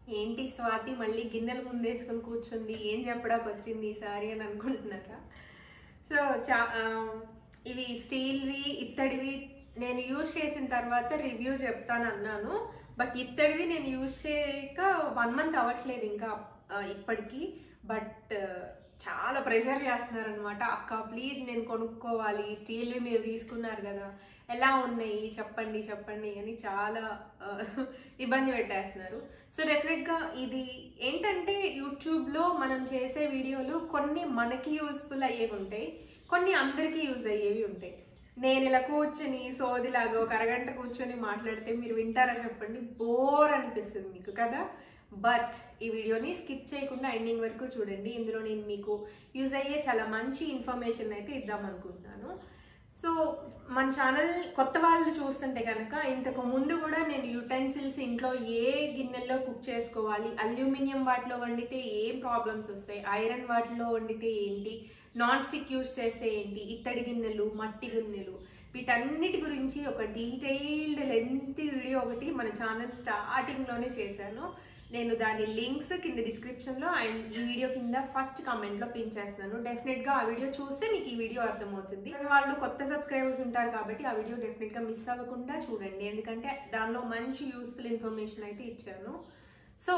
ఏంటి స్వాతి మళ్ళీ గిన్నెల ముందేసుకొని కూర్చుంది ఏం చెప్పడానికి వచ్చింది ఈసారి అని అనుకుంటున్నారా సో చా ఆ, ఇవి స్టీల్వి ఇత్తడివి నేను యూజ్ చేసిన తర్వాత రివ్యూ చెప్తాను అన్నాను బట్ ఇత్తడివి నేను యూజ్ చేయక వన్ మంత్ అవ్వట్లేదు ఇంకా ఆ, ఇప్పటికీ బట్ చాలా ప్రెషర్ చేస్తున్నారు అనమాట అక్క ప్లీజ్ నేను కొనుక్కోవాలి స్టీల్వి మీరు తీసుకున్నారు కదా ఎలా ఉన్నాయి చెప్పండి చెప్పండి అని చాలా ఆ, ఇబ్బంది పెట్టేస్తున్నారు సో డెఫినెట్గా ఇది ఏంటంటే యూట్యూబ్లో మనం చేసే వీడియోలు కొన్ని మనకి యూస్ఫుల్ అయ్యేవి ఉంటాయి కొన్ని అందరికీ యూజ్ అయ్యేవి ఉంటాయి నేను ఇలా కూర్చుని సోదిలాగా ఒక అరగంట కూర్చొని మాట్లాడితే మీరు వింటారా చెప్పండి బోర్ అనిపిస్తుంది మీకు కదా బట్ ఈ వీడియోని స్కిప్ చేయకుండా ఎండింగ్ వరకు చూడండి ఇందులో నేను మీకు యూజ్ అయ్యే చాలా మంచి ఇన్ఫర్మేషన్ అయితే ఇద్దాం అనుకుంటున్నాను సో మన ఛానల్ కొత్త వాళ్ళు చూస్తుంటే కనుక ఇంతకు ముందు కూడా నేను యుటెన్సిల్స్ ఇంట్లో ఏ గిన్నెల్లో కుక్ చేసుకోవాలి అల్యూమినియం వాటిలో వండితే ఏం ప్రాబ్లమ్స్ వస్తాయి ఐరన్ వాటిలో వండితే ఏంటి నాన్ స్టిక్ యూస్ చేస్తే ఏంటి ఇత్తడి గిన్నెలు మట్టి గిన్నెలు వీటన్నిటి గురించి ఒక డీటెయిల్డ్ లెంత్ వీడియో ఒకటి మన ఛానల్ స్టార్టింగ్లోనే చేశాను నేను దాని లింక్స్ కింద డిస్క్రిప్షన్లో అండ్ ఈ వీడియో కింద ఫస్ట్ కామెంట్లో పిన్ చేస్తున్నాను డెఫినెట్గా ఆ వీడియో చూస్తే మీకు ఈ వీడియో అర్థమవుతుంది వాళ్ళు కొత్త సబ్స్క్రైబర్స్ ఉంటారు కాబట్టి ఆ వీడియో డెఫినెట్గా మిస్ అవ్వకుండా చూడండి ఎందుకంటే దానిలో మంచి యూస్ఫుల్ ఇన్ఫర్మేషన్ అయితే ఇచ్చాను సో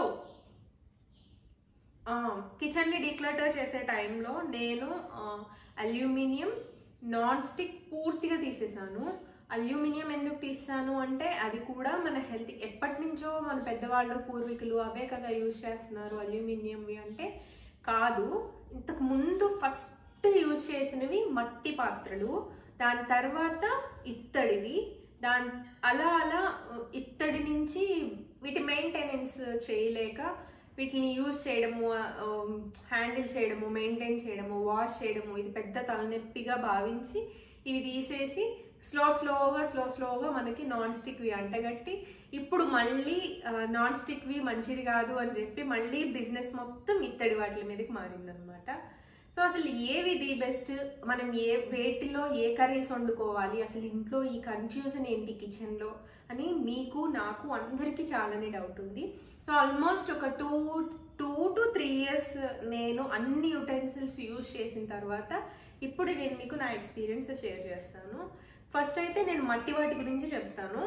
కిచెన్ని డిక్లటర్ చేసే టైంలో నేను అల్యూమినియం నాన్ స్టిక్ పూర్తిగా తీసేసాను అల్యూమినియం ఎందుకు తీసాను అంటే అది కూడా మన హెల్త్ ఎప్పటి నుంచో మన పెద్దవాళ్ళు పూర్వీకులు అవే కదా యూజ్ చేస్తున్నారు అల్యూమినియంవి అంటే కాదు ఇంతకు ముందు ఫస్ట్ యూజ్ చేసినవి మట్టి పాత్రలు దాని తర్వాత ఇత్తడివి దాని అలా అలా ఇత్తడి నుంచి వీటి మెయింటెనెన్స్ చేయలేక వీటిని యూజ్ చేయడము హ్యాండిల్ చేయడము మెయింటైన్ చేయడము వాష్ చేయడము ఇది పెద్ద తలనొప్పిగా భావించి ఇవి తీసేసి స్లో స్లోగా స్లో స్లోగా మనకి నాన్ స్టిక్వి అంటగట్టి ఇప్పుడు మళ్ళీ నాన్ స్టిక్వి మంచిది కాదు అని చెప్పి మళ్ళీ బిజినెస్ మొత్తం ఇత్తడి వాటి మీదకి మారిందనమాట సో అసలు ఏవి ది బెస్ట్ మనం ఏ వేటిలో ఏ కర్రీస్ వండుకోవాలి అసలు ఇంట్లో ఈ కన్ఫ్యూజన్ ఏంటి కిచెన్లో అని మీకు నాకు అందరికీ చాలానే డౌట్ ఉంది సో ఆల్మోస్ట్ ఒక two two to three years నేను అన్ని యుటెన్సిల్స్ యూజ్ చేసిన తర్వాత ఇప్పుడు నేను మీకు నా ఎక్స్పీరియన్స్ షేర్ చేస్తాను ఫస్ట్ అయితే నేను మట్టి వాటి గురించి చెప్తాను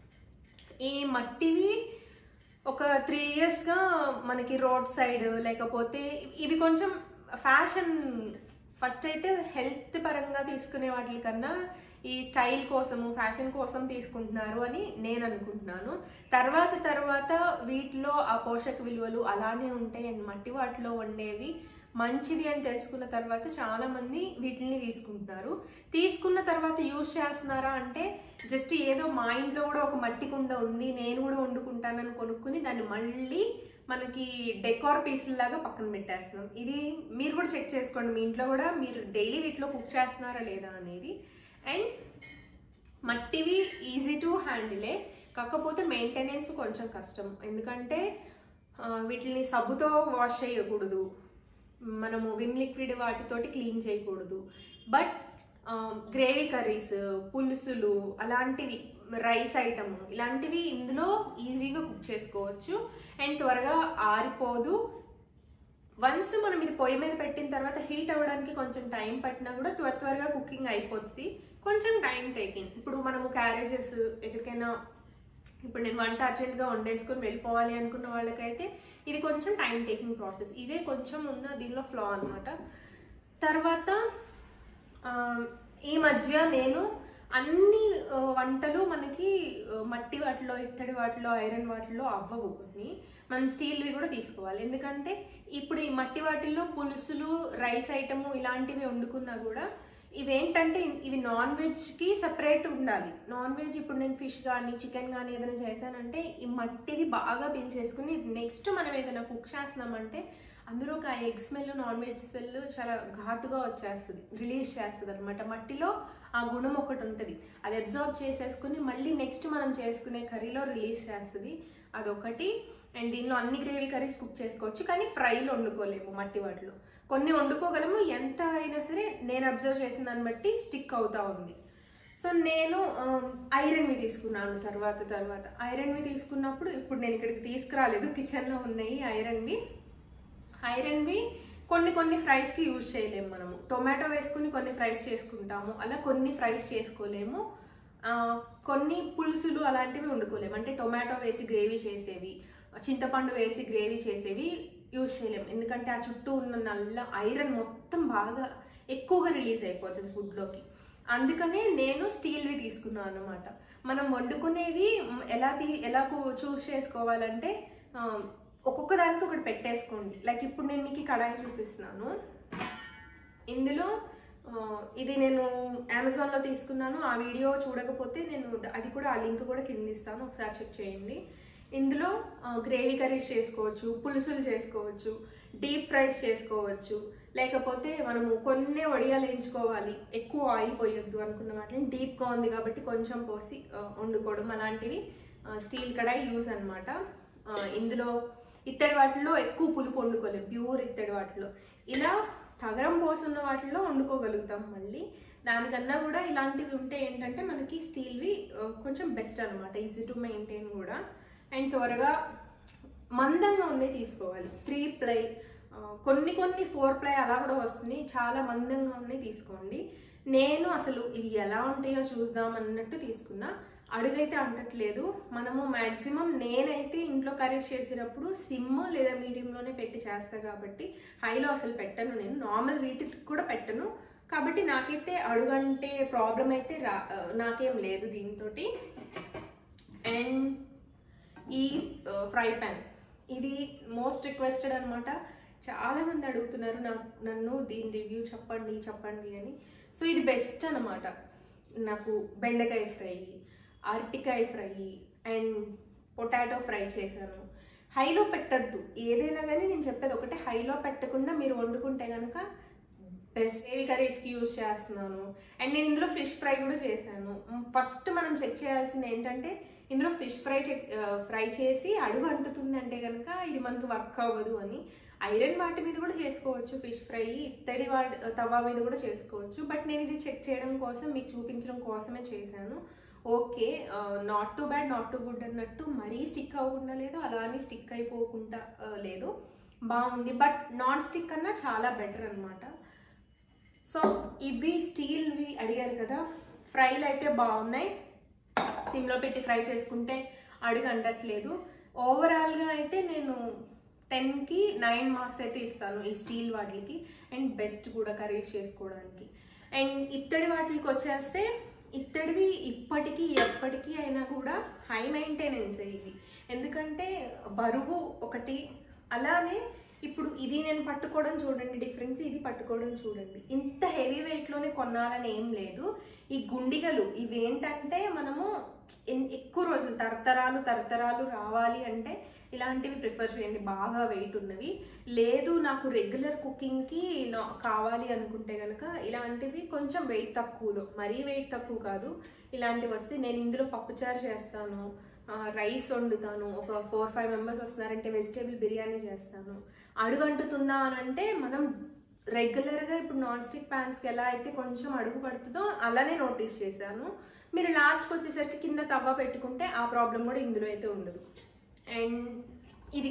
ఈ మట్టివి ఒక త్రీ ఇయర్స్గా మనకి రోడ్ సైడ్ లేకపోతే ఇవి కొంచెం ఫ్యాషన్ ఫస్ట్ అయితే హెల్త్ పరంగా తీసుకునే వాటి కన్నా ఈ స్టైల్ కోసము ఫ్యాషన్ కోసం తీసుకుంటున్నారు అని నేను అనుకుంటున్నాను తర్వాత తర్వాత వీటిలో ఆ పోషక విలువలు అలానే ఉంటాయి అండ్ మట్టి వాటిలో వండేవి మంచిది అని తెలుసుకున్న తర్వాత చాలా మంది వీటిని తీసుకుంటున్నారు తీసుకున్న తర్వాత యూజ్ చేస్తున్నారా అంటే జస్ట్ ఏదో మా ఇంట్లో కూడా ఒక మట్టి కుండ ఉంది నేను కూడా వండుకుంటానని కొనుక్కుని దాన్ని మళ్ళీ మనకి డెకార్ పీసుల్లాగా పక్కన పెట్టేస్తున్నాం ఇది మీరు కూడా చెక్ చేసుకోండి మీ ఇంట్లో కూడా మీరు డైలీ వీటిలో కుక్ చేస్తున్నారా లేదా అనేది అండ్ మట్టివి ఈజీ టు హ్యాండిలే కాకపోతే మెయింటెనెన్స్ కొంచెం కష్టం ఎందుకంటే ఆ, వీటిని సబ్బుతో వాష్ చేయకూడదు మనము విమ్ లిక్విడ్ వాటితోటి క్లీన్ చేయకూడదు బట్ గ్రేవీ కర్రీస్ పులుసులు అలాంటివి రైస్ ఐటమ్ ఇలాంటివి ఇందులో ఈజీగా కుక్ చేసుకోవచ్చు అండ్ త్వరగా ఆరిపోదు వన్స్ మనం ఇది పొయ్యి మీద పెట్టిన తర్వాత హీట్ అవ్వడానికి కొంచెం టైం పట్టినా కూడా త్వర త్వరగా కుకింగ్ అయిపోతుంది కొంచెం టైం టేకింగ్ ఇప్పుడు మనము క్యారేజెస్ ఎక్కడికైనా ఇప్పుడు నేను వంట అర్జెంట్గా వండేసుకొని వెళ్ళిపోవాలి అనుకున్న వాళ్ళకైతే ఇది కొంచెం టైం టేకింగ్ ప్రాసెస్ ఇదే కొంచెం ఉన్న దీనిలో ఫ్లా అనమాట తర్వాత ఆ, ఈ మధ్య నేను అన్ని ఆ, వంటలు మనకి ఆ, మట్టి వాటిలో ఇత్తడి వాటిలో ఐరన్ వాటిలో అవ్వవు కొన్ని మనం స్టీల్వి కూడా తీసుకోవాలి ఎందుకంటే ఇప్పుడు ఈ మట్టి వాటిల్లో పులుసులు రైస్ ఐటము ఇలాంటివి వండుకున్నా కూడా ఇవేంటంటే ఇవి నాన్ వెజ్కి సపరేట్ ఉండాలి నాన్ వెజ్ ఇప్పుడు నేను ఫిష్ కానీ చికెన్ కానీ ఏదైనా చేశానంటే ఈ మట్టిది బాగా పీల్చేసుకుని నెక్స్ట్ మనం ఏదైనా కుక్ చేస్తున్నామంటే అందులో ఒక egg smell non veg smell చాలా ఘాటుగా వచ్చేస్తుంది రిలీజ్ చేస్తుంది అనమాట మట్టిలో ఆ గుణం ఒకటి ఉంటుంది అది అబ్జర్వ్ చేసేసుకుని మళ్ళీ నెక్స్ట్ మనం చేసుకునే కర్రీలో రిలీజ్ చేస్తుంది అదొకటి అండ్ దీనిలో అన్ని గ్రేవీ కర్రీస్ కుక్ చేసుకోవచ్చు కానీ ఫ్రైలు వండుకోలేము మట్టి వాటిలో కొన్ని వండుకోగలము ఎంత అయినా సరే నేను అబ్జర్వ్ చేసిన దాన్ని బట్టి స్టిక్ అవుతా ఉంది సో నేను ఐరన్వి తీసుకున్నాను తర్వాత తర్వాత ఐరన్వి తీసుకున్నప్పుడు ఇప్పుడు నేను ఇక్కడికి తీసుకురాలేదు కిచెన్లో ఉన్నాయి ఐరన్వి ఐరన్వి కొన్ని కొన్ని ఫ్రైస్కి యూజ్ చేయలేము మనము టొమాటో వేసుకుని కొన్ని ఫ్రైస్ చేసుకుంటాము అలా కొన్ని ఫ్రైస్ చేసుకోలేము ఆ, కొన్ని పులుసులు అలాంటివి వండుకోలేము అంటే టొమాటో వేసి గ్రేవీ చేసేవి చింతపండు వేసి గ్రేవీ చేసేవి యూజ్ చేయలేము ఎందుకంటే ఆ చుట్టూ ఉన్న నల్ల ఐరన్ మొత్తం బాగా ఎక్కువగా రిలీజ్ అయిపోతుంది ఫుడ్లోకి అందుకనే నేను స్టీల్వి తీసుకున్నాను అనమాట మనం వండుకునేవి మ్, ఎలా తీ ఎలా చూస్ చేసుకోవాలంటే ఆ, ఒక్కొక్క దానికి ఒకటి పెట్టేసుకోండి లైక్ ఇప్పుడు నేను మీకు ఈ కడాయి చూపిస్తున్నాను ఇందులో ఆ, ఇది నేను అమెజాన్లో తీసుకున్నాను ఆ వీడియో చూడకపోతే నేను ద- అది కూడా ఆ లింక్ కూడా కింద ఇస్తాను ఒకసారి చెక్ చేయండి ఇందులో గ్రేవీ కర్రీస్ చేసుకోవచ్చు పులుసులు చేసుకోవచ్చు డీప్ ఫ్రైస్ చేసుకోవచ్చు లేకపోతే మనము కొన్ని వడియాలు వేయించుకోవాలి ఎక్కువ ఆయిల్ పోయొద్దు అనుకున్న వాటిని డీప్గా ఉంది కాబట్టి కొంచెం పోసి ఆ, వండుకోవడం అలాంటివి ఆ, స్టీల్ కడాయి యూజ్ అనమాట ఇందులో ఇత్తడి వాటిలో ఎక్కువ పులుపు వండుకోలేము ప్యూర్ ఇత్తడి వాటిలో ఇలా తగరం పోసున్న వాటిలో వండుకోగలుగుతాం మళ్ళీ దానికన్నా కూడా ఇలాంటివి ఉంటే ఏంటంటే మనకి స్టీల్వి ఆ, కొంచెం బెస్ట్ అనమాట ఈజీ టు మెయింటైన్ కూడా అండ్ త్వరగా మందంగా ఉంది తీసుకోవాలి త్రీ ప్లై ఆ, కొన్ని కొన్ని ఫోర్ ప్లై అలా కూడా వస్తుంది చాలా మందంగా ఉన్నాయి తీసుకోండి నేను అసలు ఇవి ఎలా ఉంటాయో చూద్దాం అన్నట్టు తీసుకున్నా అడుగైతే అంటట్లేదు మనము మ్యాక్సిమం నేనైతే ఇంట్లో కర్రీస్ చేసేటప్పుడు సిమ్ లేదా మీడియంలోనే పెట్టి చేస్తా కాబట్టి హైలో అసలు పెట్టను నేను నార్మల్ వీటికి కూడా పెట్టను కాబట్టి నాకైతే అడుగంటే ప్రాబ్లం అయితే రా ఆ, నాకేం లేదు దీంతో అండ్ ఈ ఫ్రై ప్యాన్ ఇది మోస్ట్ రిక్వెస్టెడ్ అనమాట చాలా మంది అడుగుతున్నారు నా నన్ను దీని రివ్యూ చెప్పండి చెప్పండి అని సో ఇది బెస్ట్ అనమాట నాకు బెండకాయ ఫ్రై అరటికాయ ఫ్రై అండ్ పొటాటో ఫ్రై చేశాను హైలో పెట్టద్దు ఏదైనా కానీ నేను చెప్పేది ఒకటే హైలో పెట్టకుండా మీరు వండుకుంటే కనుక బెస్ట్ ఏవి కర్రీస్కి యూజ్ చేస్తున్నాను అండ్ నేను ఇందులో ఫిష్ ఫ్రై కూడా చేశాను ఫస్ట్ మనం చెక్ చేయాల్సింది ఏంటంటే ఇందులో ఫిష్ ఫ్రై చెక్ ఫ్రై చేసి అడుగు అంటుతుందంటే కనుక ఇది మనకు వర్క్ అవ్వదు అని ఐరన్ వాటి మీద కూడా చేసుకోవచ్చు ఫిష్ ఫ్రై ఇత్తడి వాటి తవా మీద కూడా చేసుకోవచ్చు బట్ నేను ఇది చెక్ చేయడం కోసం మీకు చూపించడం కోసమే చేశాను okay not too bad not too good అన్నట్టు మరీ స్టిక్ అవ్వకుండా లేదు అలా అని స్టిక్ అయిపోకుండా ఆ, లేదు బాగుంది బట్ నాన్ స్టిక్ కన్నా చాలా బెటర్ అనమాట సో ఇవి స్టీల్వి అడిగారు కదా ఫ్రైలు అయితే బాగున్నాయి సిమ్లో పెట్టి ఫ్రై చేసుకుంటే అడుగు అంటట్లేదు ఓవరాల్గా అయితే నేను టెన్కి నైన్ మార్క్స్ అయితే ఇస్తాను ఈ స్టీల్ వాటికి అండ్ బెస్ట్ కూడా కర్రీస్ చేసుకోవడానికి అండ్ ఇత్తడి వాటికి వచ్చేస్తే ఇత్తడివి ఇప్పటికీ ఎప్పటికీ అయినా కూడా హై మెయింటెనెన్స్ ఇవి ఎందుకంటే బరువు ఒకటి అలానే ఇప్పుడు ఇది నేను పట్టుకోవడం చూడండి డిఫరెన్స్ ఇది పట్టుకోవడం చూడండి ఇంత హెవీ వెయిట్లోనే కొనాలని ఏం లేదు ఈ గుండిగలు ఇవి ఏంటంటే మనము ఎన్- ఎక్కువ రోజులు తరతరాలు తరతరాలు రావాలి అంటే ఇలాంటివి ప్రిఫర్ చేయండి బాగా వెయిట్ ఉన్నవి లేదు నాకు రెగ్యులర్ కుకింగ్కి నా- కావాలి అనుకుంటే కనుక ఇలాంటివి కొంచెం వెయిట్ తక్కువలో మరీ వెయిట్ తక్కువ కాదు ఇలాంటివి వస్తే నేను ఇందులో పప్పుచారు చేస్తాను ఆ, రైస్ వండుతాను ఒక ఫోర్ ఫైవ్ మెంబర్స్ వస్తున్నారంటే వెజిటేబుల్ బిర్యానీ చేస్తాను అడుగంటుతుందా అని అంటే మనం రెగ్యులర్గా ఇప్పుడు నాన్ స్టిక్ ప్యాన్స్కి ఎలా అయితే కొంచెం అడుగు పడుతుందో అలానే నోటీస్ చేశాను మీరు లాస్ట్కి వచ్చేసరికి కింద తవ్వ పెట్టుకుంటే ఆ ప్రాబ్లం కూడా ఇందులో అయితే ఉండదు అండ్ ఇది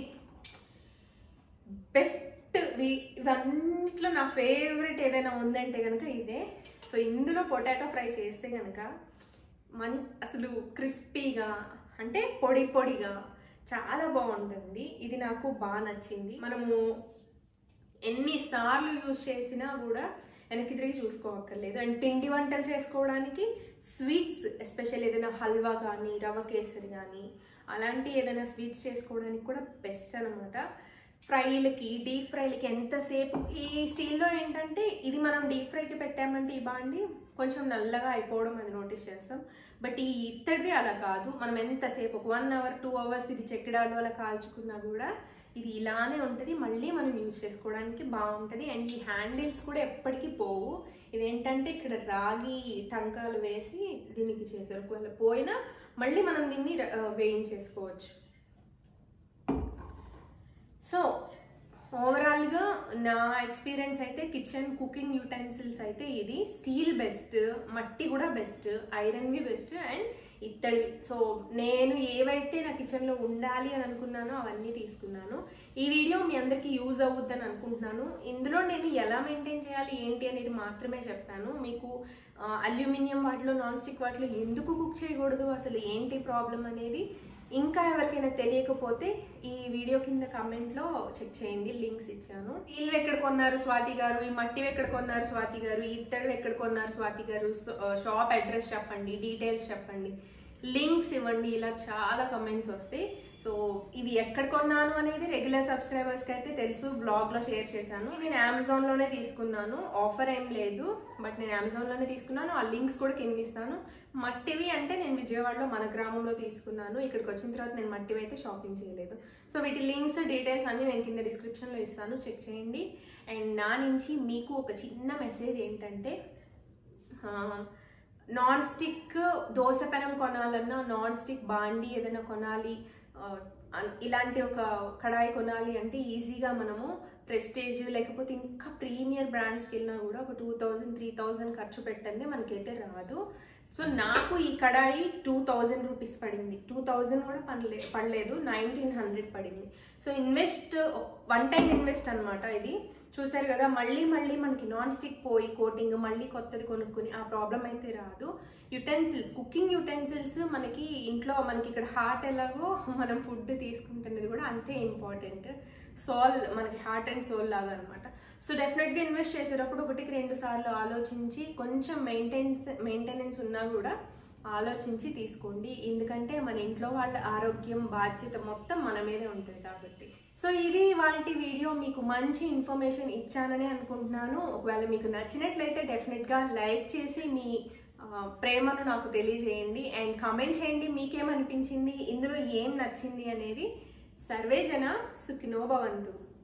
బెస్ట్ ఇవన్నిట్లో నా ఫేవరెట్ ఏదైనా ఉందంటే కనుక ఇదే సో ఇందులో పొటాటో ఫ్రై చేస్తే కనుక మన్ అసలు క్రిస్పీగా అంటే పొడి పొడిగా చాలా బాగుంటుంది ఇది నాకు బాగా నచ్చింది మనము ఎన్నిసార్లు యూజ్ చేసినా కూడా వెనక్కి తిరిగి చూసుకోవక్కర్లేదు అండ్ పిండి వంటలు చేసుకోవడానికి స్వీట్స్ ఎస్పెషల్ ఏదైనా హల్వా కానీ రవ్వ కేసరి కానీ అలాంటి ఏదైనా స్వీట్స్ చేసుకోవడానికి కూడా బెస్ట్ అనమాట ఫ్రైలకి డీప్ ఫ్రైలకి ఎంతసేపు ఈ స్టీల్లో ఏంటంటే ఇది మనం డీప్ ఫ్రైకి పెట్టామంటే ఈ బాండి కొంచెం నల్లగా అయిపోవడం అది నోటీస్ చేస్తాం బట్ ఈ ఇత్తడిది అలా కాదు మనం ఎంతసేపు ఒక వన్ అవర్ టూ అవర్స్ ఇది చెక్కడాలు అలా కాల్చుకున్నా కూడా ఇది ఇలానే ఉంటుంది మళ్ళీ మనం యూజ్ చేసుకోవడానికి బాగుంటుంది అండ్ ఈ హ్యాండిల్స్ కూడా ఎప్పటికీ పోవు ఇదేంటంటే ఇక్కడ రాగి టంకాలు వేసి దీనికి చేశారు ఒకవేళ పోయినా మళ్ళీ మనం దీన్ని ర- ఆ, వేయించేసుకోవచ్చు సో ఓవరాల్గా నా ఎక్స్పీరియన్స్ అయితే కిచెన్ కుకింగ్ యూటెన్సిల్స్ అయితే ఇది స్టీల్ బెస్ట్ మట్టి కూడా బెస్ట్ ఐరన్వి బెస్ట్ అండ్ ఇత్తడివి సో నేను ఏవైతే నా కిచెన్లో ఉండాలి అని అనుకున్నానో అవన్నీ తీసుకున్నాను ఈ వీడియో మీ అందరికీ యూజ్ అవుద్దని అనుకుంటున్నాను ఇందులో నేను ఎలా మెయింటైన్ చేయాలి ఏంటి అనేది మాత్రమే చెప్పాను మీకు అల్యూమినియం వాటిలో నాన్ స్టిక్ వాటిలో ఎందుకు కుక్ చేయకూడదు అసలు ఏంటి ప్రాబ్లం అనేది ఇంకా ఎవరికైనా తెలియకపోతే ఈ వీడియో కింద కామెంట్లో చెక్ చేయండి లింక్స్ ఇచ్చాను స్టీల్ ఎక్కడ కొన్నారు స్వాతి గారు ఈ మట్టివి ఎక్కడ కొన్నారు స్వాతి గారు ఈ ఇత్తడి ఎక్కడ కొన్నారు స్వాతి గారు షాప్ అడ్రస్ చెప్పండి డీటెయిల్స్ చెప్పండి లింక్స్ ఇవ్వండి ఇలా చాలా కమెంట్స్ వస్తాయి సో ఇవి ఎక్కడ కొన్నాను అనేది రెగ్యులర్ సబ్స్క్రైబర్స్కి అయితే తెలుసు బ్లాగ్లో షేర్ చేశాను నేను అమెజాన్లోనే తీసుకున్నాను ఆఫర్ ఏం లేదు బట్ నేను అమెజాన్లోనే తీసుకున్నాను ఆ లింక్స్ కూడా కింద ఇస్తాను మట్టివి అంటే నేను విజయవాడలో మన గ్రామంలో తీసుకున్నాను ఇక్కడికి వచ్చిన తర్వాత నేను మట్టివి అయితే షాపింగ్ చేయలేదు సో వీటి లింక్స్ డీటెయిల్స్ అన్ని నేను కింద డిస్క్రిప్షన్లో ఇస్తాను చెక్ చేయండి అండ్ నా నుంచి మీకు ఒక చిన్న మెసేజ్ ఏంటంటే నాన్ స్టిక్ దోశ పెనం కొనాలన్నా నాన్ స్టిక్ బాండి ఏదైనా కొనాలి ఆ, అన్- ఇలాంటి ఒక కడాయి కొనాలి అంటే ఈజీగా మనము ప్రెస్టేజ్ లేకపోతే ఇంకా ప్రీమియర్ బ్రాండ్స్కి వెళ్ళినా కూడా ఒక టూ థౌజండ్ త్రీ థౌజండ్ ఖర్చు పెట్టండి మనకైతే రాదు సో నాకు ఈ కడాయి టూ థౌజండ్ రూపీస్ పడింది టూ థౌజండ్ కూడా పడలే పడలేదు నైన్టీన్ హండ్రెడ్ పడింది so invest one time invest అనమాట ఇది చూసారు కదా మళ్ళీ మళ్ళీ మనకి నాన్ స్టిక్ పోయి కోటింగ్ మళ్ళీ కొత్తది కొనుక్కుని ఆ ప్రాబ్లం అయితే రాదు యుటెన్సిల్స్ కుకింగ్ యుటెన్సిల్స్ మనకి ఇంట్లో మనకి ఇక్కడ హార్ట్ ఎలాగో మనం ఫుడ్ తీసుకుంటున్నది కూడా అంతే ఇంపార్టెంట్ సోల్ మనకి హార్ట్ అండ్ సోల్ లాగా అనమాట సో డెఫినెట్గా ఇన్వెస్ట్ చేసేటప్పుడు ఒకటికి రెండు సార్లు ఆలోచించి కొంచెం మెయింటెన్స్ మెయింటెనెన్స్ ఉన్నా కూడా ఆలోచించి తీసుకోండి ఎందుకంటే మన ఇంట్లో వాళ్ళ ఆరోగ్యం బాధ్యత మొత్తం మన మీదే ఉంటుంది కాబట్టి సో ఇది వాళ్ళ వీడియో మీకు మంచి ఇన్ఫర్మేషన్ ఇచ్చానని అనుకుంటున్నాను ఒకవేళ మీకు నచ్చినట్లయితే డెఫినెట్గా లైక్ చేసి మీ ఆ, ప్రేమను నాకు తెలియజేయండి అండ్ కామెంట్ చేయండి మీకేమనిపించింది ఇందులో ఏం నచ్చింది అనేది సర్వేజన సుఖినో భవంతు